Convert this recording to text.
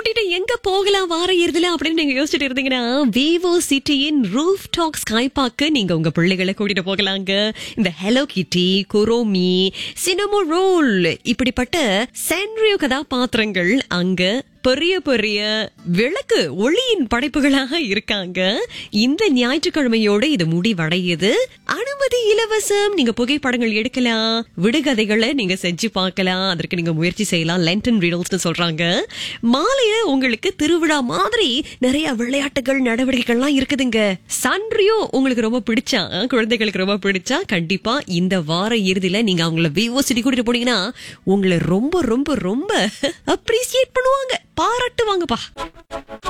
கூட்டிட்டு எங்க போகலாம் வார இறுதில அப்படின்னு நீங்க யோசிச்சுட்டு இருந்தீங்கன்னா விவோ சிட்டியின் ரூஃப் டாக் ஸ்கை பார்க்கு நீங்க உங்க பிள்ளைகளை கூட்டிட்டு போகலாங்க இந்த ஹலோ கிட்டி குரோமி சினமோ ரோல் இப்படிப்பட்ட சென்ரியோ கதாபாத்திரங்கள் அங்க பெரிய பெரிய விளக்கு ஒளியின் படைப்புகளாக இருக்காங்க இந்த ஞாயிற்றுக்கிழமையோட இது முடிவடையுது அனுமதி இலவசம் நீங்க புகைப்படங்கள் எடுக்கலாம் விடுகதைகளை நீங்க செஞ்சு பார்க்கலாம் அதற்கு நீங்க முயற்சி செய்யலாம் லென்டன் ரீடல்ஸ்னு சொல்றாங்க மாலையில உங்களுக்கு திருவிழா மாதிரி நிறைய விளையாட்டுகள் நடவடிக்கைகள்லாம் இருக்குதுங்க சன்ரியோ உங்களுக்கு ரொம்ப பிடிச்சா குழந்தைகளுக்கு ரொம்ப பிடிச்சா கண்டிப்பா இந்த வார இறுதியில நீங்க அவங்கள விவோ சிட்டி கூட்டிட்டு போனீங்கன்னா உங்களை ரொம்ப ரொம்ப ரொம்ப அப்ரிசியேட் பண்ணுவாங்க பாராட்டுவாங்கப்பா